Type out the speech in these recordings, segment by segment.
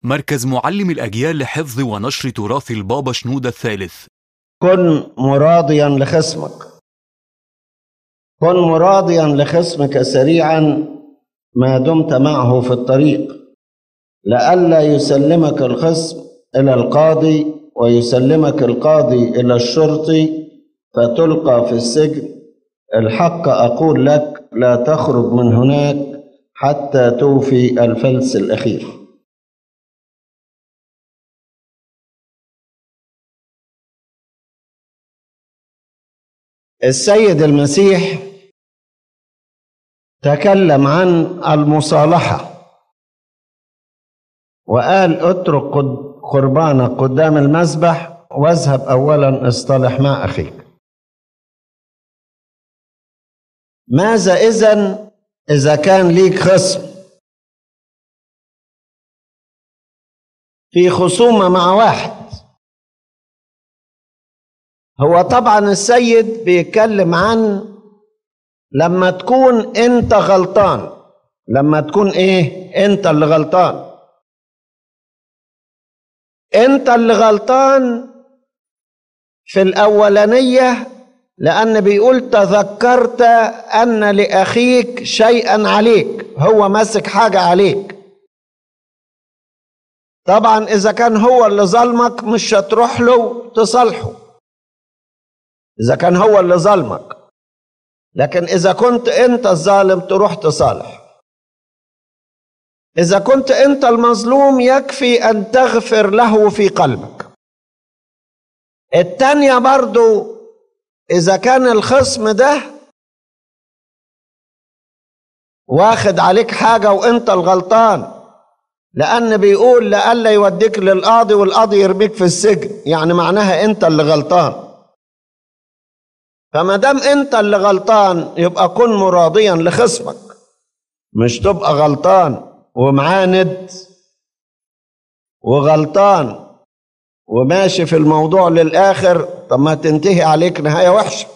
مركز معلم الأجيال لحفظ ونشر تراث البابا شنودة الثالث كن مراضيا لخصمك كن مراضيا لخصمك سريعا ما دمت معه في الطريق لئلا يسلمك الخصم الى القاضي ويسلمك القاضي الى الشرطي فتلقى في السجن الحق اقول لك لا تخرج من هناك حتى توفي الفلس الاخير السيد المسيح تكلم عن المصالحة وقال اترك قد- قربانك قدام المذبح واذهب أولا اصطلح مع أخيك ماذا إذن إذا كان ليك خصم في خصومة مع واحد هو طبعا السيد بيتكلم عن لما تكون انت غلطان لما تكون ايه انت اللي غلطان انت اللي غلطان في الاولانيه لان بيقول تذكرت ان لاخيك شيئا عليك هو ماسك حاجه عليك طبعا اذا كان هو اللي ظلمك مش هتروح له تصالحه اذا كان هو اللي ظلمك لكن اذا كنت انت الظالم تروح تصالح اذا كنت انت المظلوم يكفي ان تغفر له في قلبك التانية برضو اذا كان الخصم ده واخد عليك حاجة وانت الغلطان لان بيقول لألا يوديك للقاضي والقاضي يرميك في السجن يعني معناها انت اللي غلطان فما دام انت اللي غلطان يبقى كن مراضيا لخصمك مش تبقى غلطان ومعاند وغلطان وماشي في الموضوع للاخر طب ما تنتهي عليك نهايه وحشه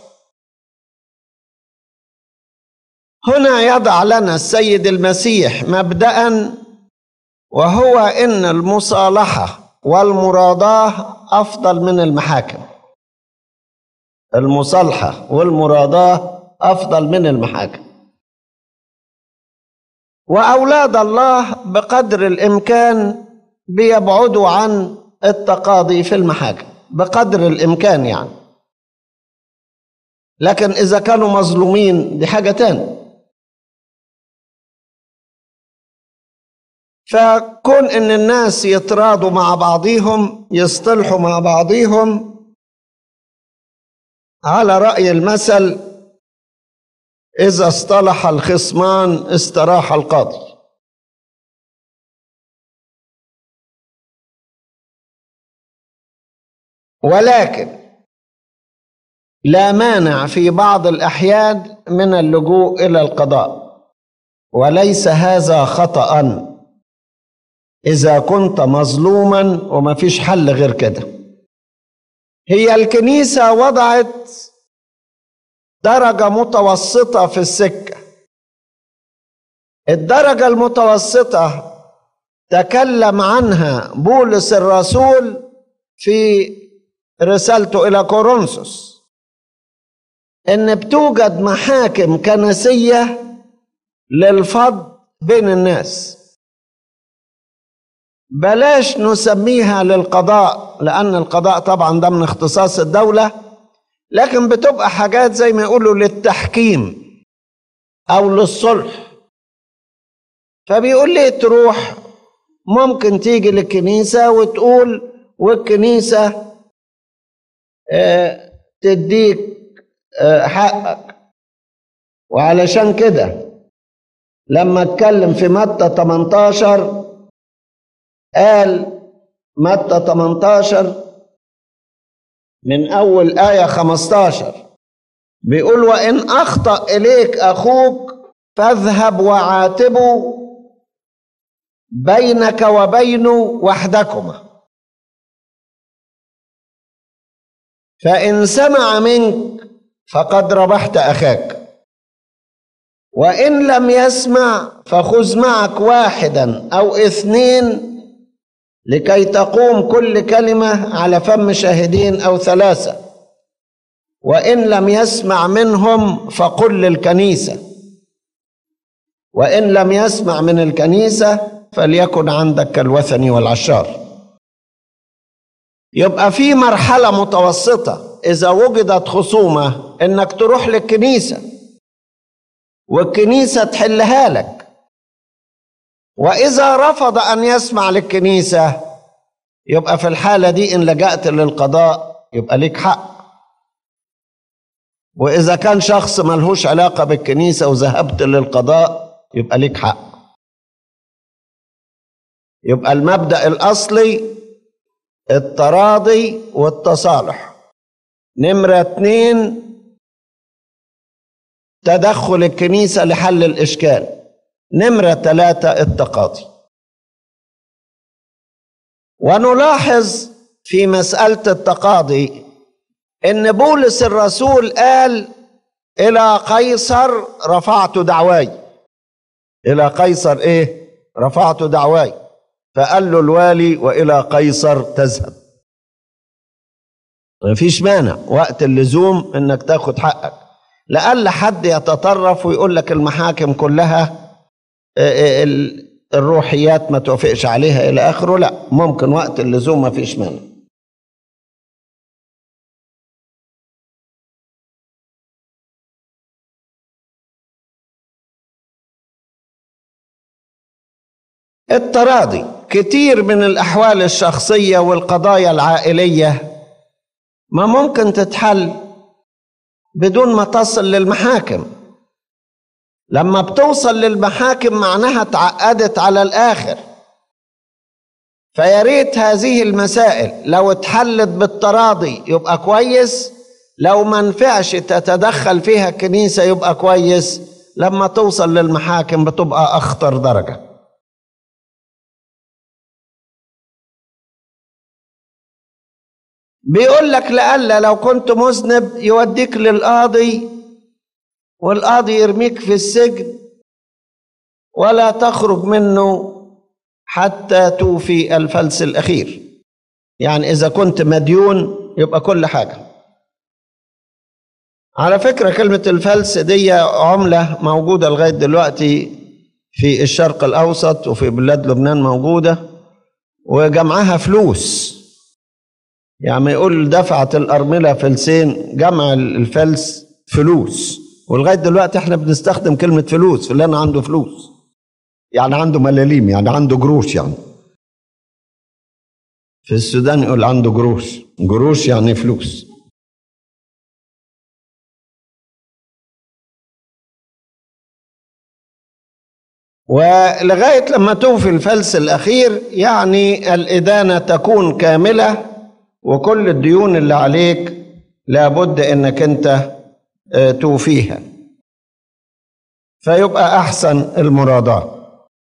هنا يضع لنا السيد المسيح مبدأ وهو ان المصالحه والمراضاه افضل من المحاكم المصالحة والمراضاة أفضل من المحاكم وأولاد الله بقدر الإمكان بيبعدوا عن التقاضي في المحاكم بقدر الإمكان يعني لكن إذا كانوا مظلومين دي حاجة تانية فكون إن الناس يتراضوا مع بعضهم يصطلحوا مع بعضهم على رأي المثل إذا اصطلح الخصمان استراح القاضي ولكن لا مانع في بعض الأحيان من اللجوء إلى القضاء وليس هذا خطأ إذا كنت مظلوما وما فيش حل غير كده هي الكنيسة وضعت درجة متوسطة في السكة الدرجة المتوسطة تكلم عنها بولس الرسول في رسالته إلى كورنثوس إن بتوجد محاكم كنسية للفض بين الناس بلاش نسميها للقضاء لأن القضاء طبعا ده من اختصاص الدولة لكن بتبقى حاجات زي ما يقولوا للتحكيم أو للصلح فبيقول لي تروح ممكن تيجي للكنيسة وتقول والكنيسة آه، تديك آه، حقك وعلشان كده لما اتكلم في متى 18 قال متى 18 من أول آية 15 بيقول وإن أخطأ إليك أخوك فاذهب وعاتبه بينك وبينه وحدكما فإن سمع منك فقد ربحت أخاك وإن لم يسمع فخذ معك واحدا أو اثنين لكي تقوم كل كلمة على فم شاهدين أو ثلاثة وإن لم يسمع منهم فقل للكنيسة وإن لم يسمع من الكنيسة فليكن عندك كالوثني والعشار يبقى في مرحلة متوسطة إذا وجدت خصومة إنك تروح للكنيسة والكنيسة تحلها لك وإذا رفض أن يسمع للكنيسة يبقى في الحالة دي إن لجأت للقضاء يبقى ليك حق وإذا كان شخص ملهوش علاقة بالكنيسة وذهبت للقضاء يبقى ليك حق يبقى المبدأ الأصلي التراضي والتصالح نمرة اتنين تدخل الكنيسة لحل الإشكال نمرة ثلاثة التقاضي ونلاحظ في مسألة التقاضي إن بولس الرسول قال إلى قيصر رفعت دعواي إلى قيصر إيه؟ رفعت دعواي فقال له الوالي وإلى قيصر تذهب مفيش مانع وقت اللزوم إنك تاخد حقك لألا حد يتطرف ويقول لك المحاكم كلها الروحيات ما توافقش عليها إلى آخره لا ممكن وقت اللزوم مفيش مانع التراضي كتير من الأحوال الشخصية والقضايا العائلية ما ممكن تتحل بدون ما تصل للمحاكم لما بتوصل للمحاكم معناها تعقدت على الآخر فيا ريت هذه المسائل لو اتحلت بالتراضي يبقى كويس لو ما نفعش تتدخل فيها الكنيسة يبقى كويس لما توصل للمحاكم بتبقى أخطر درجة بيقول لك لألا لو كنت مذنب يوديك للقاضي والقاضي يرميك في السجن ولا تخرج منه حتى توفي الفلس الأخير يعني إذا كنت مديون يبقى كل حاجة على فكرة كلمة الفلس دي عملة موجودة لغاية دلوقتي في الشرق الأوسط وفي بلاد لبنان موجودة وجمعها فلوس يعني ما يقول دفعت الأرملة فلسين جمع الفلس فلوس ولغاية دلوقتي احنا بنستخدم كلمة فلوس فلان عنده فلوس يعني عنده ملاليم يعني عنده قروش يعني في السودان يقول عنده قروش قروش يعني فلوس ولغاية لما توفي الفلس الأخير يعني الإدانة تكون كاملة وكل الديون اللي عليك لابد انك انت توفيها فيبقى احسن المراضاه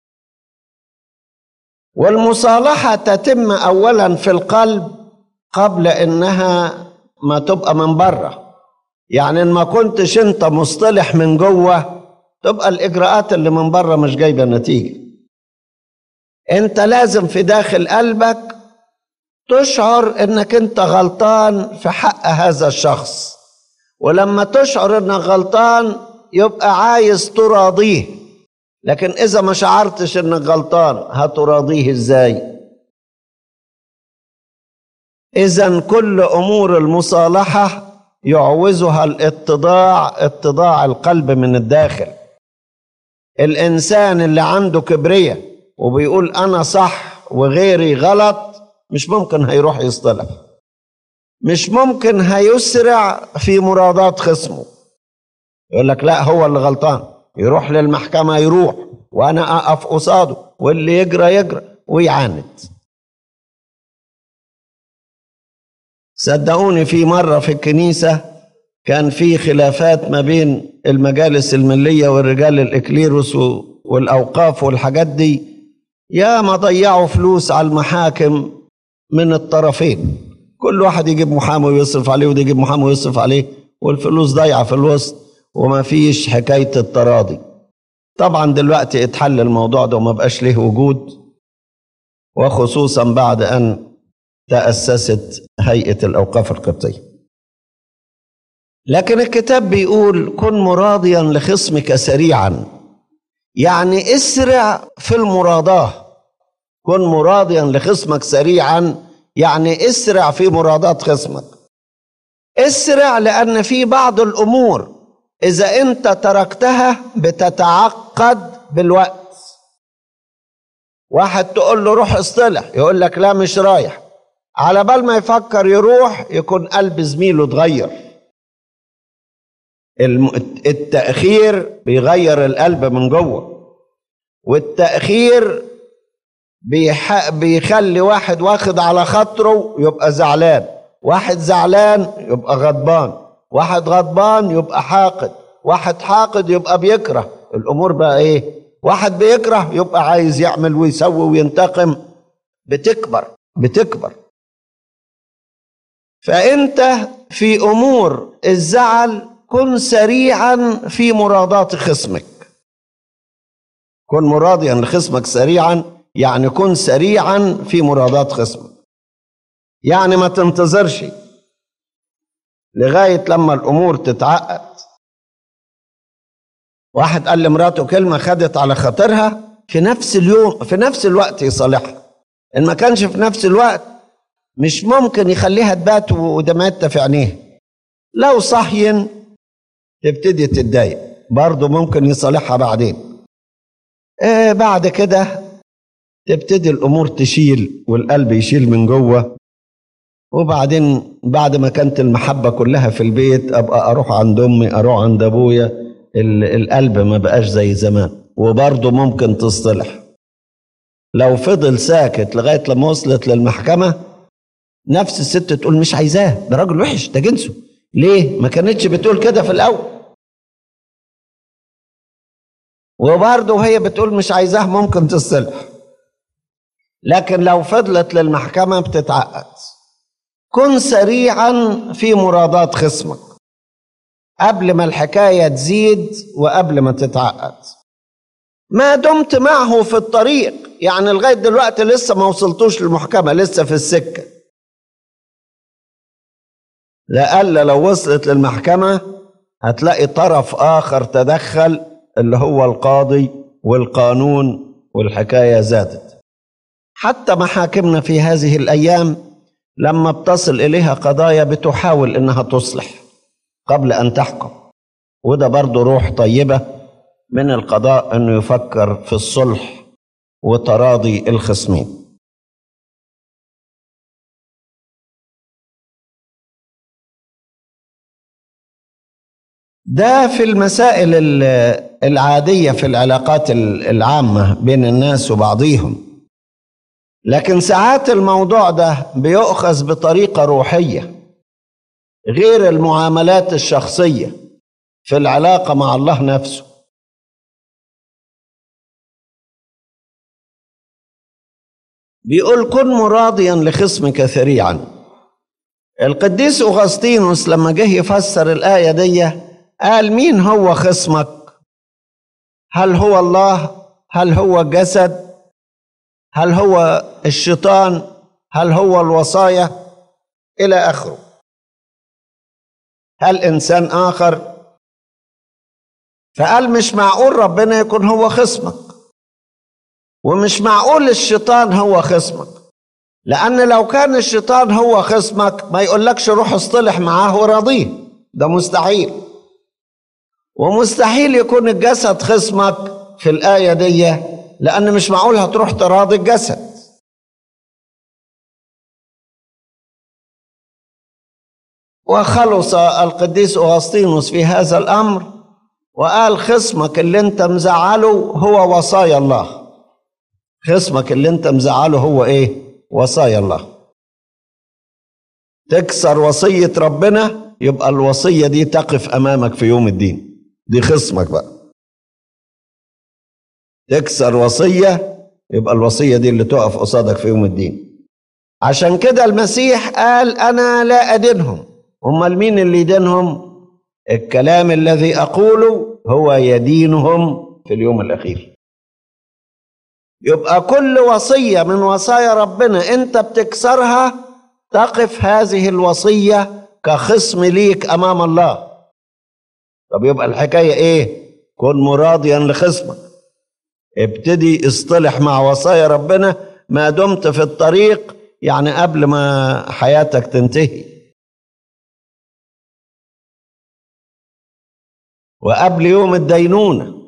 والمصالحه تتم اولا في القلب قبل انها ما تبقى من بره يعني ان ما كنتش انت مصطلح من جوه تبقى الاجراءات اللي من بره مش جايبه نتيجه انت لازم في داخل قلبك تشعر انك انت غلطان في حق هذا الشخص ولما تشعر انك غلطان يبقى عايز تراضيه لكن اذا ما شعرتش انك غلطان هتراضيه ازاي اذا كل امور المصالحه يعوزها الاتضاع اتضاع القلب من الداخل الانسان اللي عنده كبرية وبيقول انا صح وغيري غلط مش ممكن هيروح يصطلح مش ممكن هيسرع في مراضاة خصمه يقول لك لا هو اللي غلطان يروح للمحكمة يروح وأنا أقف قصاده واللي يجرى يجرى ويعاند صدقوني في مرة في الكنيسة كان في خلافات ما بين المجالس الملية والرجال الإكليروس والأوقاف والحاجات دي يا ما ضيعوا فلوس على المحاكم من الطرفين كل واحد يجيب محامي ويصرف عليه وده يجيب محامي ويصرف عليه والفلوس ضايعة في الوسط وما فيش حكاية التراضي طبعا دلوقتي اتحل الموضوع ده وما بقاش له وجود وخصوصا بعد أن تأسست هيئة الأوقاف القبطية لكن الكتاب بيقول كن مراضيا لخصمك سريعا يعني اسرع في المراضاه كن مراضيا لخصمك سريعا يعني اسرع في مرادات خصمك اسرع لان في بعض الامور اذا انت تركتها بتتعقد بالوقت واحد تقول له روح اصطلح يقول لك لا مش رايح على بال ما يفكر يروح يكون قلب زميله اتغير التأخير بيغير القلب من جوه والتأخير بيح... بيخلي واحد واخد على خاطره يبقى زعلان واحد زعلان يبقى غضبان واحد غضبان يبقى حاقد واحد حاقد يبقى بيكره الامور بقى ايه واحد بيكره يبقى عايز يعمل ويسوي وينتقم بتكبر بتكبر فانت في امور الزعل كن سريعا في مرادات خصمك كن مراضيا لخصمك سريعا يعني كن سريعا في مرادات خصمك يعني ما تنتظرش لغاية لما الأمور تتعقد واحد قال لمراته كلمة خدت على خاطرها في نفس اليوم في نفس الوقت يصالحها إن ما كانش في نفس الوقت مش ممكن يخليها تبات ودمعتها في عينيها لو صحين تبتدي تتضايق برضه ممكن يصالحها بعدين آه بعد كده تبتدي الامور تشيل والقلب يشيل من جوه وبعدين بعد ما كانت المحبه كلها في البيت ابقى اروح عند امي اروح عند ابويا القلب ما بقاش زي زمان وبرضه ممكن تصطلح لو فضل ساكت لغايه لما وصلت للمحكمه نفس الست تقول مش عايزاه ده راجل وحش ده جنسه ليه ما كانتش بتقول كده في الاول وبرضه وهي بتقول مش عايزاه ممكن تصلح لكن لو فضلت للمحكمة بتتعقد كن سريعا في مرادات خصمك قبل ما الحكاية تزيد وقبل ما تتعقد ما دمت معه في الطريق يعني لغاية دلوقتي لسه ما وصلتوش للمحكمة لسه في السكة لألا لو وصلت للمحكمة هتلاقي طرف آخر تدخل اللي هو القاضي والقانون والحكاية زادت حتى محاكمنا في هذه الأيام لما بتصل إليها قضايا بتحاول إنها تصلح قبل أن تحكم وده برضه روح طيبة من القضاء إنه يفكر في الصلح وتراضي الخصمين ده في المسائل العادية في العلاقات العامة بين الناس وبعضيهم لكن ساعات الموضوع ده بيؤخذ بطريقة روحية غير المعاملات الشخصية في العلاقة مع الله نفسه بيقول كن مراضيا لخصمك سريعا القديس أغسطينوس لما جه يفسر الآية دي قال مين هو خصمك هل هو الله هل هو الجسد هل هو الشيطان هل هو الوصايا الى اخره هل انسان اخر فقال مش معقول ربنا يكون هو خصمك ومش معقول الشيطان هو خصمك لان لو كان الشيطان هو خصمك ما يقولكش روح اصطلح معاه وراضيه ده مستحيل ومستحيل يكون الجسد خصمك في الآية دي لأن مش معقول هتروح تراضي الجسد وخلص القديس أغسطينوس في هذا الأمر وقال خصمك اللي انت مزعله هو وصايا الله خصمك اللي انت مزعله هو ايه وصايا الله تكسر وصية ربنا يبقى الوصية دي تقف أمامك في يوم الدين دي خصمك بقى تكسر وصية يبقى الوصية دي اللي تقف قصادك في يوم الدين عشان كده المسيح قال أنا لا أدينهم أمال مين اللي يدينهم الكلام الذي أقوله هو يدينهم في اليوم الأخير يبقى كل وصية من وصايا ربنا انت بتكسرها تقف هذه الوصية كخصم ليك امام الله طب يبقى الحكاية ايه كن مراضيا لخصمك ابتدي اصطلح مع وصايا ربنا ما دمت في الطريق يعني قبل ما حياتك تنتهي وقبل يوم الدينونه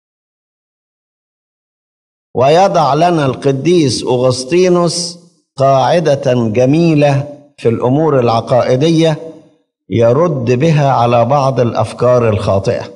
ويضع لنا القديس أغسطينوس قاعدة جميلة في الأمور العقائدية يرد بها على بعض الأفكار الخاطئة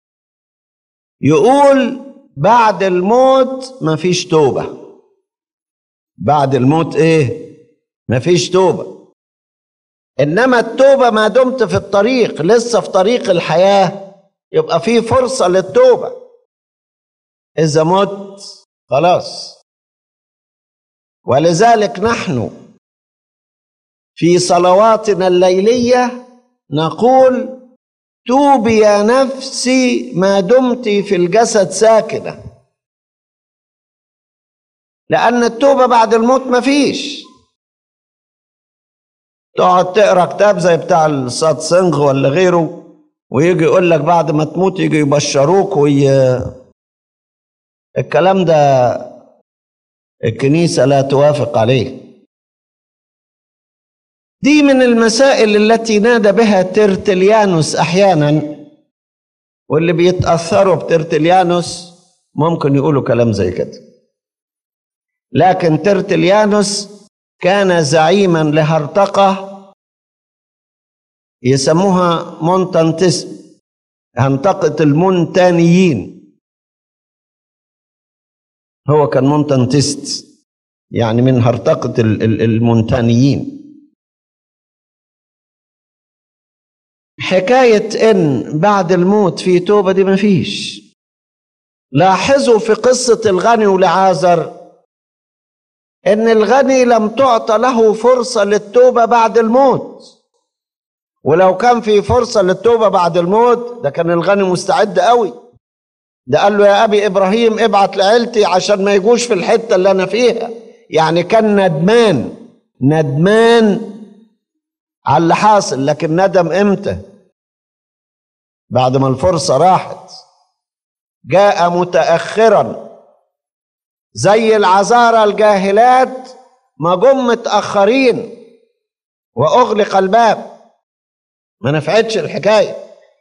يقول بعد الموت مفيش توبة بعد الموت إيه؟ مفيش توبة إنما التوبة ما دمت في الطريق لسه في طريق الحياة يبقى في فرصة للتوبة إذا مت خلاص ولذلك نحن في صلواتنا الليليه نقول توبي يا نفسي ما دمت في الجسد ساكنه لان التوبه بعد الموت مفيش تقعد تقرا كتاب زي بتاع الصاد سنغ ولا غيره ويجي يقول لك بعد ما تموت يجي يبشروك وي... الكلام ده الكنيسة لا توافق عليه دي من المسائل التي نادى بها ترتليانوس أحيانا واللي بيتأثروا بترتليانوس ممكن يقولوا كلام زي كده لكن ترتليانوس كان زعيما لهرطقة يسموها مونتانتس هنطقة المونتانيين هو كان مونتانتست يعني من هرطقة المونتانيين حكاية إن بعد الموت في توبة دي مفيش لاحظوا في قصة الغني ولعازر إن الغني لم تعطى له فرصة للتوبة بعد الموت ولو كان في فرصة للتوبة بعد الموت ده كان الغني مستعد قوي ده قال له يا ابي ابراهيم ابعت لعيلتي عشان ما يجوش في الحته اللي انا فيها يعني كان ندمان ندمان على اللي حاصل لكن ندم امتى بعد ما الفرصه راحت جاء متاخرا زي العذارى الجاهلات ما جم متاخرين واغلق الباب ما نفعتش الحكايه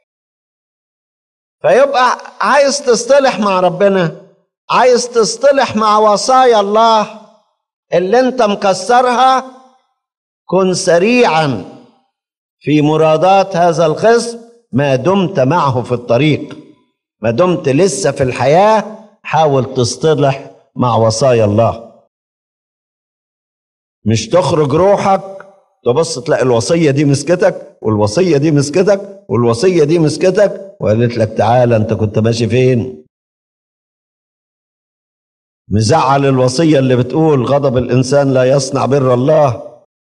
فيبقى عايز تصطلح مع ربنا عايز تصطلح مع وصايا الله اللي انت مكسرها كن سريعا في مرادات هذا الخصم ما دمت معه في الطريق ما دمت لسه في الحياة حاول تصطلح مع وصايا الله مش تخرج روحك تبص تلاقي الوصية دي مسكتك والوصية دي مسكتك والوصية دي مسكتك وقالت لك تعالى انت كنت ماشي فين مزعل الوصية اللي بتقول غضب الإنسان لا يصنع بر الله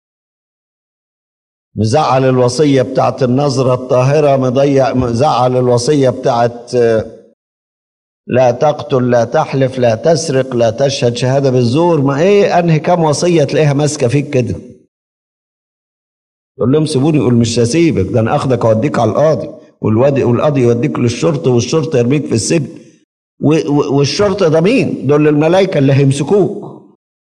مزعل الوصية بتاعت النظرة الطاهرة مضيع مزعل الوصية بتاعت لا تقتل لا تحلف لا تسرق لا تشهد شهادة بالزور ما ايه انهي كام وصية تلاقيها ماسكة فيك كده تقول لهم سيبوني يقول مش هسيبك ده انا اخدك اوديك على القاضي والوادي والقاضي يوديك للشرطه والشرطه يرميك في السجن والشرطه ده مين؟ دول الملائكه اللي هيمسكوك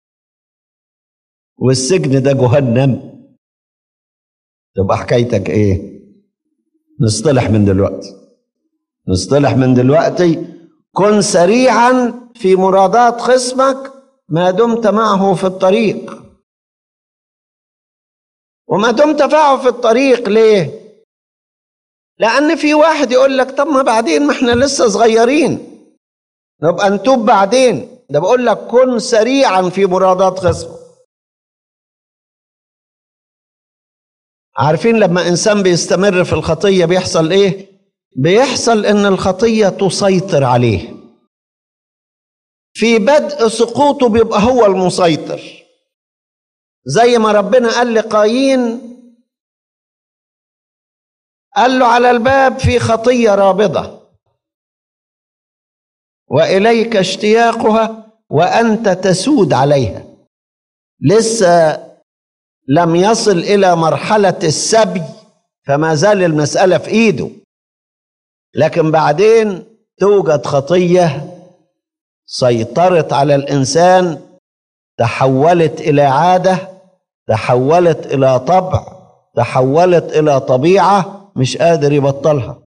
والسجن ده جهنم تبقى حكايتك ايه؟ نصطلح من دلوقتي نصطلح من دلوقتي كن سريعا في مرادات خصمك ما دمت معه في الطريق وما دمت معه في الطريق ليه لان في واحد يقول لك طب ما بعدين ما احنا لسه صغيرين نبقى نتوب بعدين ده بقول لك كن سريعا في مرادات خصمك عارفين لما انسان بيستمر في الخطيه بيحصل ايه بيحصل ان الخطيه تسيطر عليه في بدء سقوطه بيبقى هو المسيطر زي ما ربنا قال لقايين قال له على الباب في خطيه رابضه واليك اشتياقها وانت تسود عليها لسه لم يصل الى مرحله السبي فما زال المساله في ايده لكن بعدين توجد خطيه سيطرت على الانسان تحولت الى عاده تحولت الى طبع تحولت الى طبيعه مش قادر يبطلها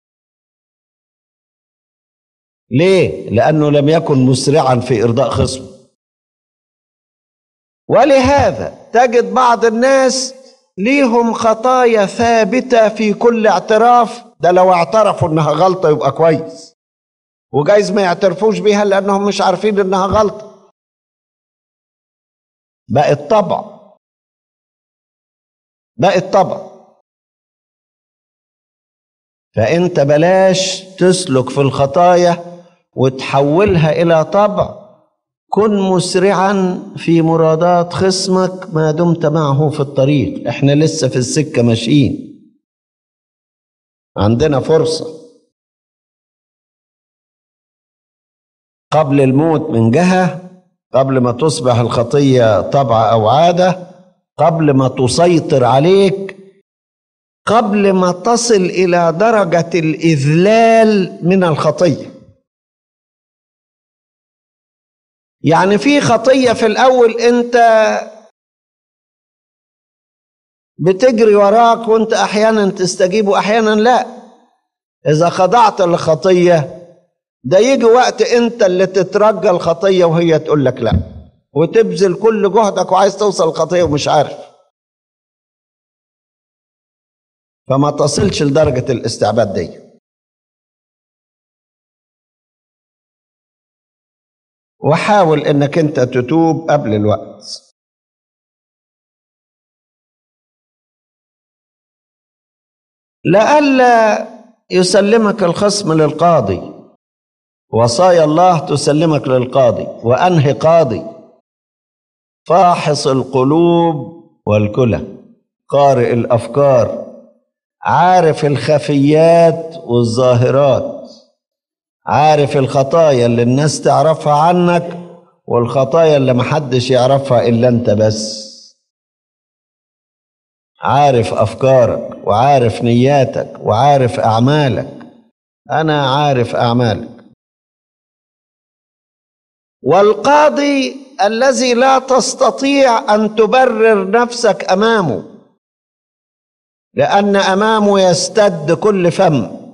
ليه لانه لم يكن مسرعا في ارضاء خصمه ولهذا تجد بعض الناس ليهم خطايا ثابته في كل اعتراف ده لو اعترفوا انها غلطه يبقى كويس وجايز ما يعترفوش بيها لانهم مش عارفين انها غلطه بقت طبع بقت طبع فانت بلاش تسلك في الخطايا وتحولها الى طبع كن مسرعا في مرادات خصمك ما دمت معه في الطريق احنا لسه في السكه ماشيين عندنا فرصه قبل الموت من جهه قبل ما تصبح الخطيه طبع او عاده قبل ما تسيطر عليك قبل ما تصل الى درجه الاذلال من الخطيه يعني في خطيه في الاول انت بتجري وراك وانت احيانا تستجيب واحيانا لا اذا خضعت للخطيه ده يجي وقت انت اللي تترجى الخطيه وهي تقول لك لا وتبذل كل جهدك وعايز توصل الخطيه ومش عارف فما تصلش لدرجه الاستعباد دي وحاول انك انت تتوب قبل الوقت لئلا يسلمك الخصم للقاضي وصايا الله تسلمك للقاضي وانهي قاضي فاحص القلوب والكلى قارئ الافكار عارف الخفيات والظاهرات عارف الخطايا اللي الناس تعرفها عنك والخطايا اللي محدش يعرفها الا انت بس عارف افكارك وعارف نياتك وعارف اعمالك انا عارف اعمالك والقاضي الذي لا تستطيع ان تبرر نفسك امامه لان امامه يستد كل فم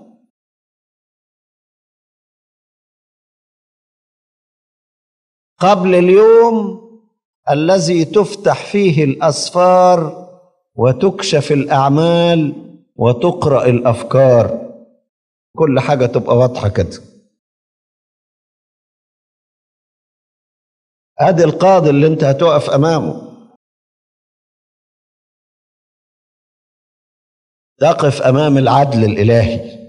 قبل اليوم الذي تفتح فيه الاسفار وتكشف الاعمال وتقرا الافكار كل حاجه تبقى واضحه كده ادي القاضي اللي انت هتقف امامه تقف امام العدل الالهي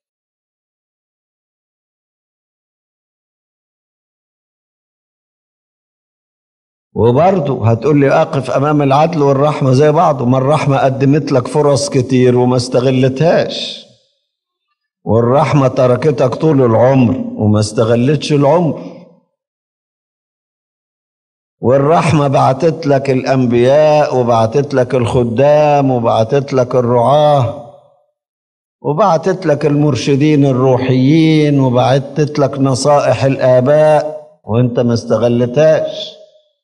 وبرضه هتقول لي اقف امام العدل والرحمه زي بعض ما الرحمه قدمت لك فرص كتير وما استغلتهاش والرحمه تركتك طول العمر وما استغلتش العمر والرحمة بعتت لك الأنبياء وبعتت لك الخدام وبعتت لك الرعاة وبعتت لك المرشدين الروحيين وبعتت لك نصائح الآباء وانت ما استغلتهاش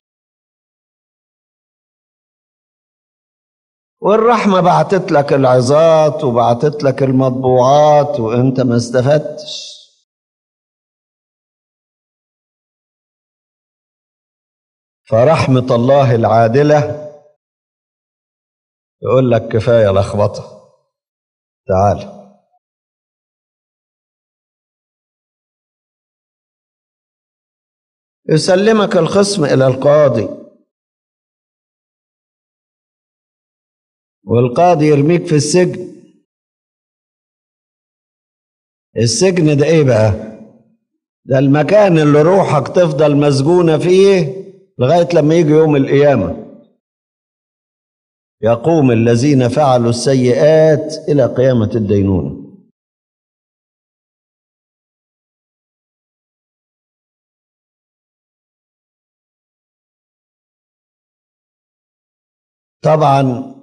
والرحمة بعتت لك العظات وبعتت لك المطبوعات وانت ما استفدتش فرحمة الله العادلة يقول لك كفاية لخبطة تعال يسلمك الخصم إلى القاضي والقاضي يرميك في السجن السجن ده ايه بقى ده المكان اللي روحك تفضل مسجونة فيه لغاية لما يجي يوم القيامة يقوم الذين فعلوا السيئات إلى قيامة الدينونة طبعا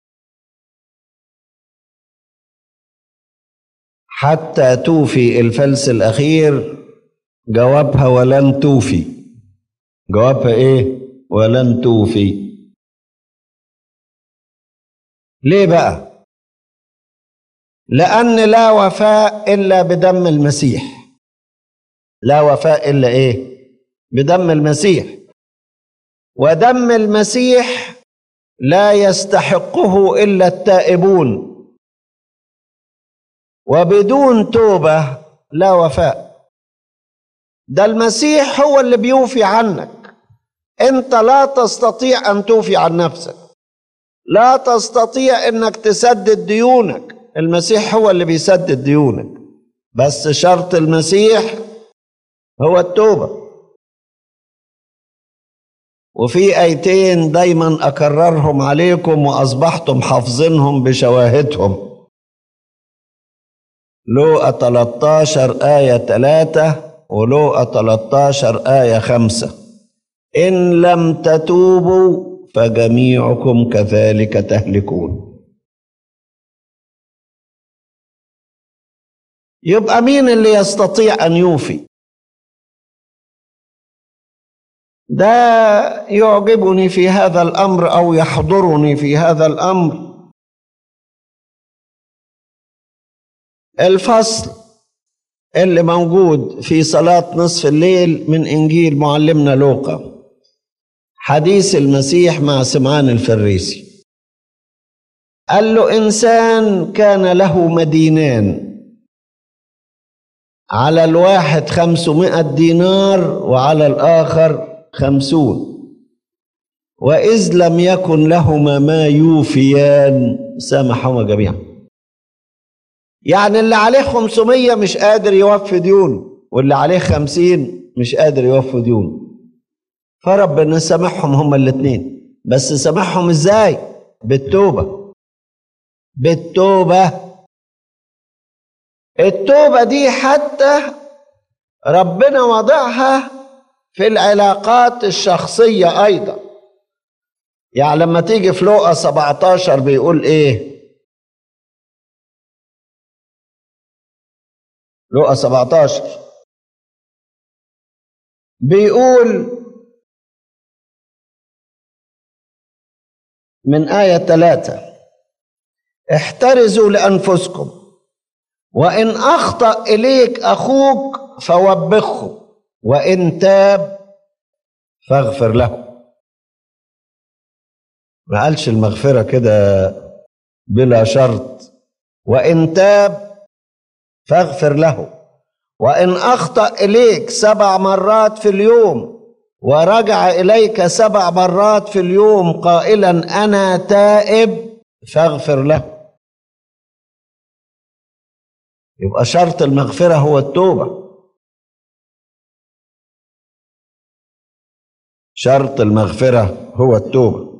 حتى توفي الفلس الأخير جوابها ولن توفي جوابها إيه؟ ولن توفي ليه بقى؟ لأن لا وفاء إلا بدم المسيح لا وفاء إلا إيه؟ بدم المسيح ودم المسيح لا يستحقه إلا التائبون وبدون توبة لا وفاء ده المسيح هو اللي بيوفي عنك انت لا تستطيع ان توفي عن نفسك لا تستطيع انك تسدد ديونك المسيح هو اللي بيسدد ديونك بس شرط المسيح هو التوبة وفي ايتين دايما اكررهم عليكم واصبحتم حافظينهم بشواهدهم لوقا 13 آية 3 ولوقا 13 آية 5 إن لم تتوبوا فجميعكم كذلك تهلكون يبقى مين اللي يستطيع أن يوفي ده يعجبني في هذا الأمر أو يحضرني في هذا الأمر الفصل اللي موجود في صلاة نصف الليل من إنجيل معلمنا لوقا حديث المسيح مع سمعان الفريسي قال له إنسان كان له مدينان على الواحد خمسمائة دينار وعلى الآخر خمسون وإذ لم يكن لهما ما يوفيان سامحهما جميعا يعني اللي عليه 500 مش قادر يوفي ديونه واللي عليه 50 مش قادر يوفي ديونه فربنا سامحهم هما الاثنين بس سامحهم ازاي بالتوبة بالتوبة التوبة دي حتى ربنا وضعها في العلاقات الشخصية أيضا يعني لما تيجي في لوقا 17 بيقول إيه لقى 17 بيقول من آية ثلاثة احترزوا لأنفسكم وإن أخطأ إليك أخوك فوبخه وإن تاب فاغفر له ما قالش المغفرة كده بلا شرط وإن تاب فاغفر له وان اخطا اليك سبع مرات في اليوم ورجع اليك سبع مرات في اليوم قائلا انا تائب فاغفر له يبقى شرط المغفره هو التوبه شرط المغفره هو التوبه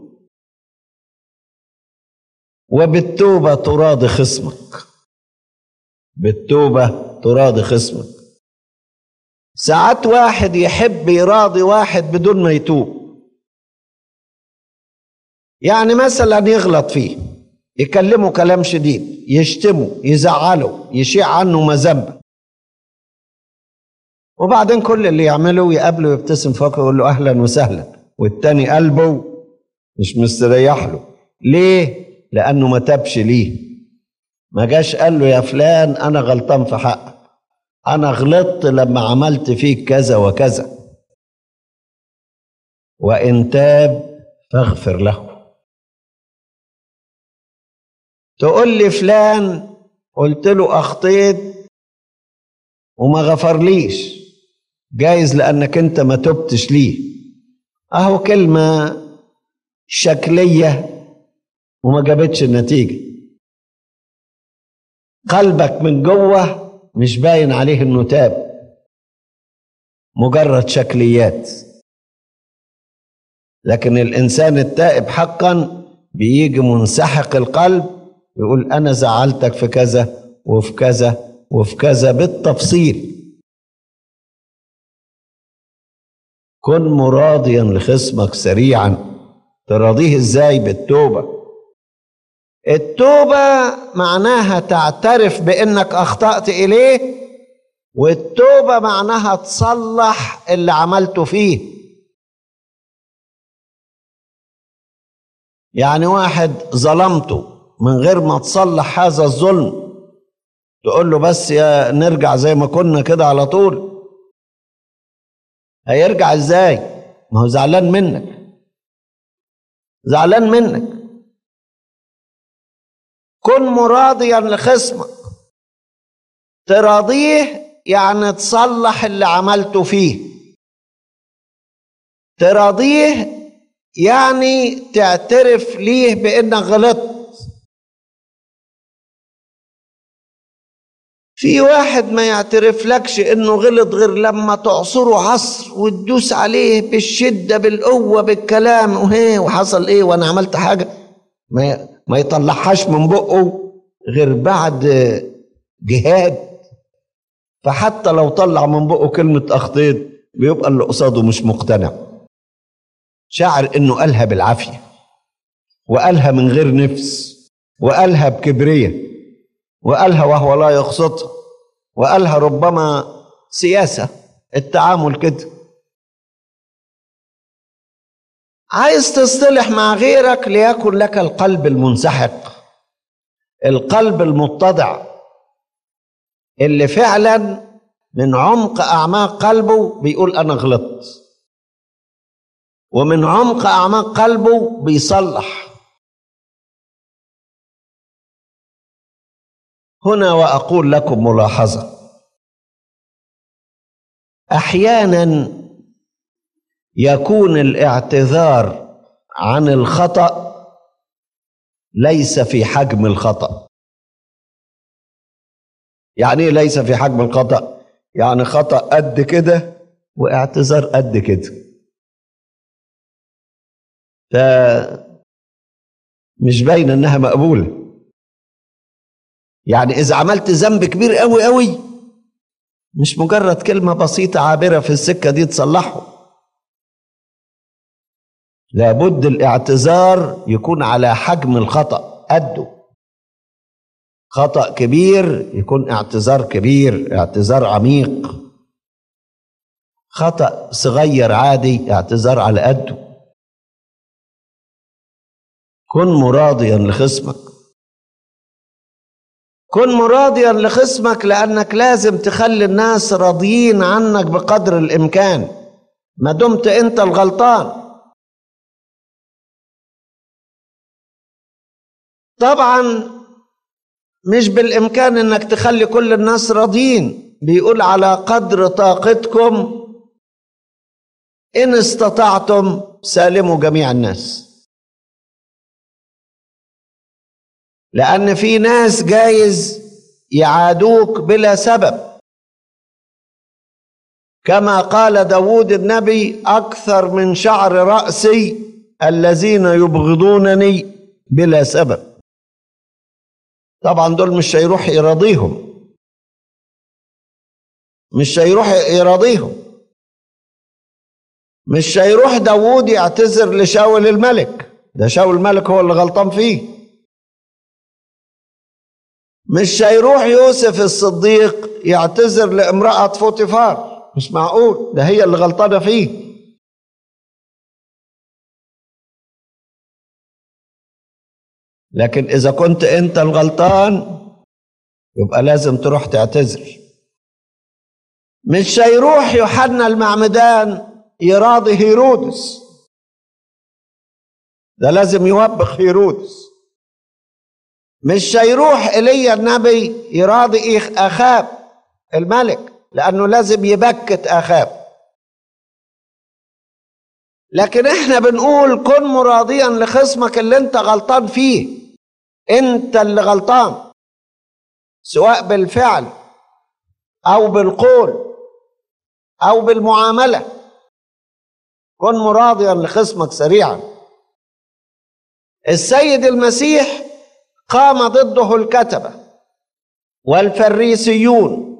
وبالتوبه تراضي خصمك بالتوبة تراضي خصمك ساعات واحد يحب يراضي واحد بدون ما يتوب يعني مثلا يغلط فيه يكلمه كلام شديد يشتمه يزعله يشيع عنه مذنب وبعدين كل اللي يعمله يقابله ويبتسم فوقه ويقول له اهلا وسهلا والتاني قلبه مش مستريح له ليه لانه ما تابش ليه ما جاش قال له يا فلان انا غلطان في حقك انا غلطت لما عملت فيك كذا وكذا وان تاب فاغفر له تقول لي فلان قلت له اخطيت وما غفرليش جايز لانك انت ما تبتش ليه اهو كلمه شكليه وما جابتش النتيجه قلبك من جوه مش باين عليه انه تاب مجرد شكليات لكن الانسان التائب حقا بيجي منسحق القلب يقول انا زعلتك في كذا وفي كذا وفي كذا بالتفصيل كن مراضيا لخصمك سريعا تراضيه ازاي بالتوبه التوبه معناها تعترف بانك اخطات اليه والتوبه معناها تصلح اللي عملته فيه يعني واحد ظلمته من غير ما تصلح هذا الظلم تقول له بس يا نرجع زي ما كنا كده على طول هيرجع ازاي ما هو زعلان منك زعلان منك كن مراضيا لخصمك تراضيه يعني تصلح اللي عملته فيه تراضيه يعني تعترف ليه بانك غلطت في واحد ما يعترف لكش انه غلط غير لما تعصره عصر وتدوس عليه بالشدة بالقوة بالكلام وهي وحصل ايه وانا عملت حاجة ما ما يطلعهاش من بقه غير بعد جهاد فحتى لو طلع من بقه كلمة أخطيت بيبقى اللي قصاده مش مقتنع شعر إنه قالها بالعافية وقالها من غير نفس وقالها بكبرية وقالها وهو لا يقصدها وقالها ربما سياسة التعامل كده عايز تصطلح مع غيرك ليكن لك القلب المنسحق القلب المتضع اللي فعلا من عمق اعماق قلبه بيقول انا غلطت ومن عمق اعماق قلبه بيصلح هنا واقول لكم ملاحظه احيانا يكون الاعتذار عن الخطا ليس في حجم الخطا يعني ايه ليس في حجم الخطا يعني خطا قد كده واعتذار قد كده ف مش باينه انها مقبوله يعني اذا عملت ذنب كبير قوي قوي مش مجرد كلمه بسيطه عابره في السكه دي تصلحه لابد الاعتذار يكون على حجم الخطا قده خطا كبير يكون اعتذار كبير اعتذار عميق خطا صغير عادي اعتذار على قده كن مراضيا لخصمك كن مراضيا لخصمك لانك لازم تخلي الناس راضيين عنك بقدر الامكان ما دمت انت الغلطان طبعا مش بالامكان انك تخلي كل الناس راضيين بيقول على قدر طاقتكم ان استطعتم سالموا جميع الناس لأن في ناس جايز يعادوك بلا سبب كما قال داود النبي أكثر من شعر رأسي الذين يبغضونني بلا سبب طبعا دول مش هيروح يراضيهم مش هيروح يراضيهم مش هيروح داوود يعتذر لشاول الملك ده شاول الملك هو اللي غلطان فيه مش هيروح يوسف الصديق يعتذر لامرأة فوتيفار مش معقول ده هي اللي غلطانة فيه لكن إذا كنت أنت الغلطان يبقى لازم تروح تعتذر مش هيروح يوحنا المعمدان يراضي هيرودس ده لازم يوبخ هيرودس مش هيروح ايليا النبي يراضي اخاب الملك لانه لازم يبكت اخاب لكن احنا بنقول كن مراضيا لخصمك اللي انت غلطان فيه انت اللي غلطان سواء بالفعل او بالقول او بالمعامله كن مراضيا لخصمك سريعا السيد المسيح قام ضده الكتبه والفريسيون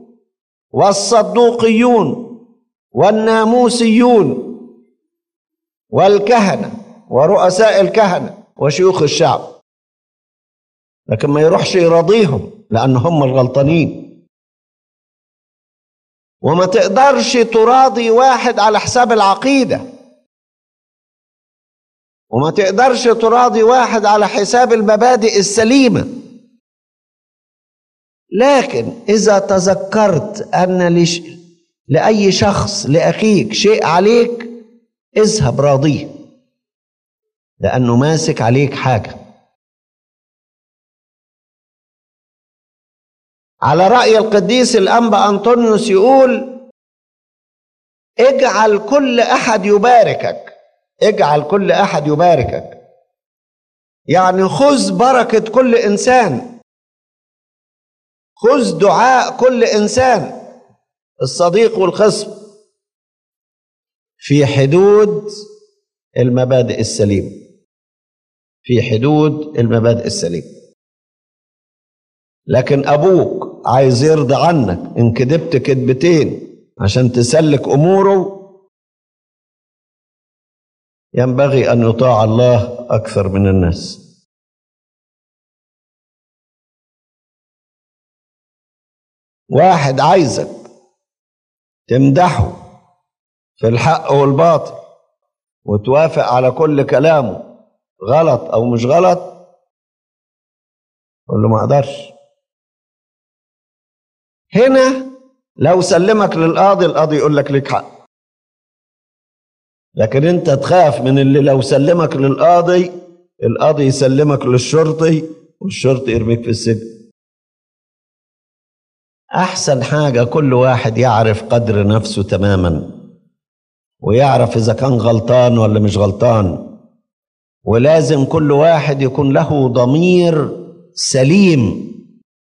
والصدوقيون والناموسيون والكهنه ورؤساء الكهنة وشيوخ الشعب لكن ما يروحش يراضيهم لأن هم الغلطانين وما تقدرش تراضي واحد على حساب العقيدة وما تقدرش تراضي واحد على حساب المبادئ السليمة لكن إذا تذكرت أن لش... لأي شخص لأخيك شيء عليك اذهب راضيه لأنه ماسك عليك حاجة على رأي القديس الأنبا أنطونيوس يقول اجعل كل أحد يباركك اجعل كل أحد يباركك يعني خذ بركة كل إنسان خذ دعاء كل إنسان الصديق والخصم في حدود المبادئ السليمة في حدود المبادئ السليمة لكن أبوك عايز يرضى عنك إن كدبت كدبتين عشان تسلك أموره ينبغي أن يطاع الله أكثر من الناس واحد عايزك تمدحه في الحق والباطل وتوافق على كل كلامه غلط او مش غلط قول له ما اقدرش هنا لو سلمك للقاضي القاضي يقول لك ليك حق لكن انت تخاف من اللي لو سلمك للقاضي القاضي يسلمك للشرطي والشرطي يرميك في السجن احسن حاجه كل واحد يعرف قدر نفسه تماما ويعرف اذا كان غلطان ولا مش غلطان ولازم كل واحد يكون له ضمير سليم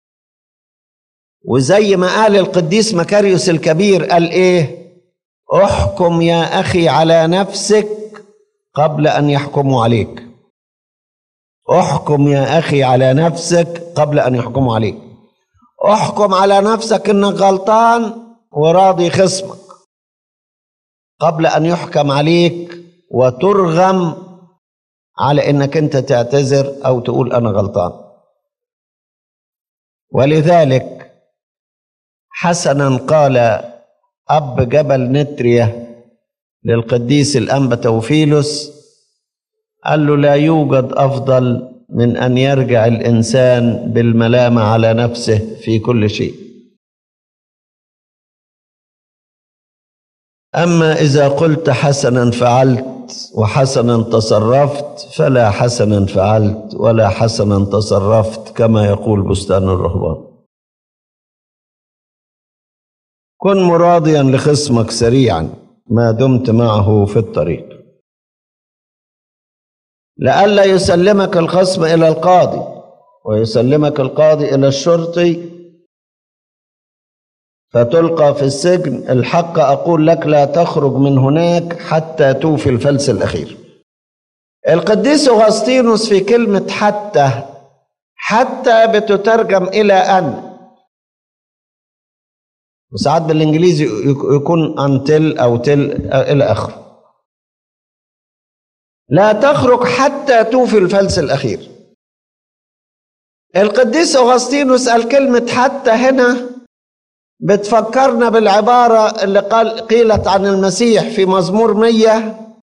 وزي ما قال القديس مكاريوس الكبير قال ايه احكم يا اخي على نفسك قبل ان يحكموا عليك احكم يا اخي على نفسك قبل ان يحكموا عليك احكم على نفسك انك غلطان وراضي خصمك قبل ان يحكم عليك وترغم على انك انت تعتذر او تقول انا غلطان ولذلك حسنا قال اب جبل نتريا للقديس الانبا توفيلوس قال له لا يوجد افضل من ان يرجع الانسان بالملامه على نفسه في كل شيء اما اذا قلت حسنا فعلت وحسنا تصرفت فلا حسنا فعلت ولا حسنا تصرفت كما يقول بستان الرهبان كن مراضيا لخصمك سريعا ما دمت معه في الطريق لئلا يسلمك الخصم الى القاضي ويسلمك القاضي الى الشرطي فتلقى في السجن الحق اقول لك لا تخرج من هناك حتى توفي الفلس الاخير القديس اغسطينوس في كلمه حتى حتى بتترجم الى ان وساعات بالانجليزي يكون until او تل الى اخره لا تخرج حتى توفي الفلس الاخير القديس اغسطينوس قال كلمه حتى هنا بتفكرنا بالعباره اللي قال قيلت عن المسيح في مزمور مية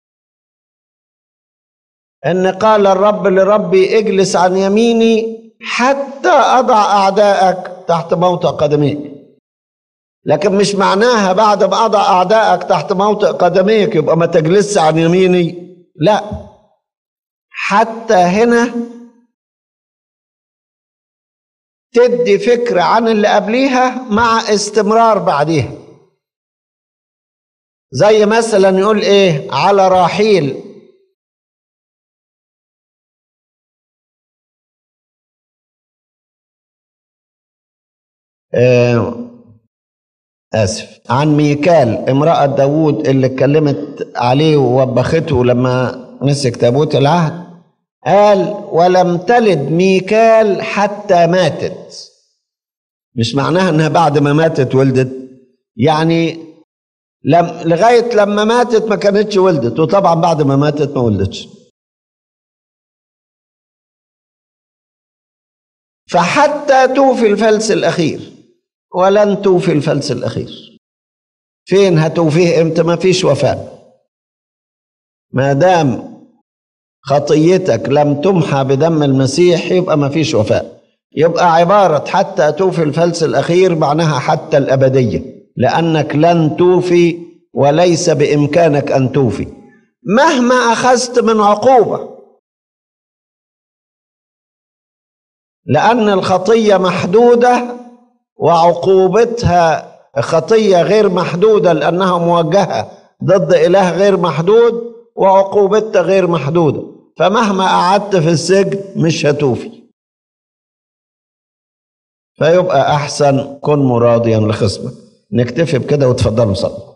ان قال الرب لربي اجلس عن يميني حتى اضع اعدائك تحت موطئ قدميك لكن مش معناها بعد ما اضع اعدائك تحت موطئ قدميك يبقى ما تجلسش عن يميني لا حتى هنا تدي فكرة عن اللي قبليها مع استمرار بعديها زي مثلا يقول ايه على راحيل آه آسف عن ميكال امرأة داوود اللي اتكلمت عليه ووبخته لما مسك تابوت العهد قال ولم تلد ميكال حتى ماتت مش معناها انها بعد ما ماتت ولدت يعني لم لغاية لما ماتت ما كانتش ولدت وطبعا بعد ما ماتت ما ولدتش فحتى توفي الفلس الأخير ولن توفي الفلس الأخير فين هتوفيه امتى ما فيش وفاء ما دام خطيتك لم تمحى بدم المسيح يبقى ما فيش وفاء يبقى عبارة حتى توفي الفلس الأخير معناها حتى الأبدية لأنك لن توفي وليس بإمكانك أن توفي مهما أخذت من عقوبة لأن الخطية محدودة وعقوبتها خطية غير محدودة لأنها موجهة ضد إله غير محدود وعقوبتها غير محدودة فمهما قعدت في السجن مش هتوفي فيبقى أحسن كن مراضيا لخصمك نكتفي بكده وتفضلوا صلوا